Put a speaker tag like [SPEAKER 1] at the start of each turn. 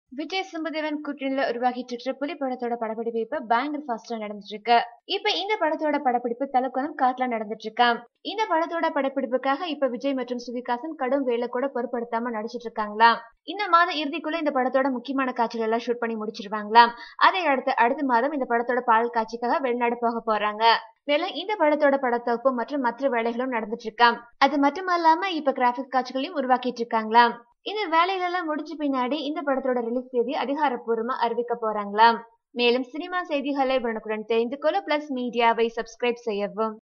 [SPEAKER 1] விஜய் சிம்புதேவன் கூட்டணியில உருவாகிட்டு இருக்கிற புலி படத்தோட படப்பிடிப்பு இப்ப பயங்கர ஃபாஸ்டா நடந்துட்டு இருக்கு இப்ப இந்த படத்தோட படப்பிடிப்பு தலக்கோணம் காட்டுல நடந்துட்டு இருக்கா இந்த படத்தோட படப்பிடிப்புக்காக இப்ப விஜய் மற்றும் சுவிகாசன் கடும் வேலை கூட பொருட்படுத்தாம நடிச்சிட்டு இருக்காங்களாம் இந்த மாத இறுதிக்குள்ள இந்த படத்தோட முக்கியமான காட்சிகள் எல்லாம் ஷூட் பண்ணி முடிச்சிருவாங்களாம் அதை அடுத்து அடுத்த மாதம் இந்த படத்தோட பாடல் காட்சிக்காக வெளிநாடு போக போறாங்க மேலும் இந்த படத்தோட படத்தொகுப்பு மற்றும் மற்ற வேலைகளும் நடந்துட்டு இருக்காம் அது மட்டுமல்லாம இப்ப கிராபிக் காட்சிகளையும் உருவாக்கிட்டு இருக்காங்களாம் இந்த வேலைகளெல்லாம் முடிச்ச பின்னாடி இந்த படத்தோட ரிலீஸ் தேதி அதிகாரப்பூர்வமா அறிவிக்க போறாங்களாம் மேலும் சினிமா செய்திகளை உடனுக்குடன் தெரிந்து கொள்ள பிளஸ் மீடியாவை சப்ஸ்கிரைப் செய்யவும்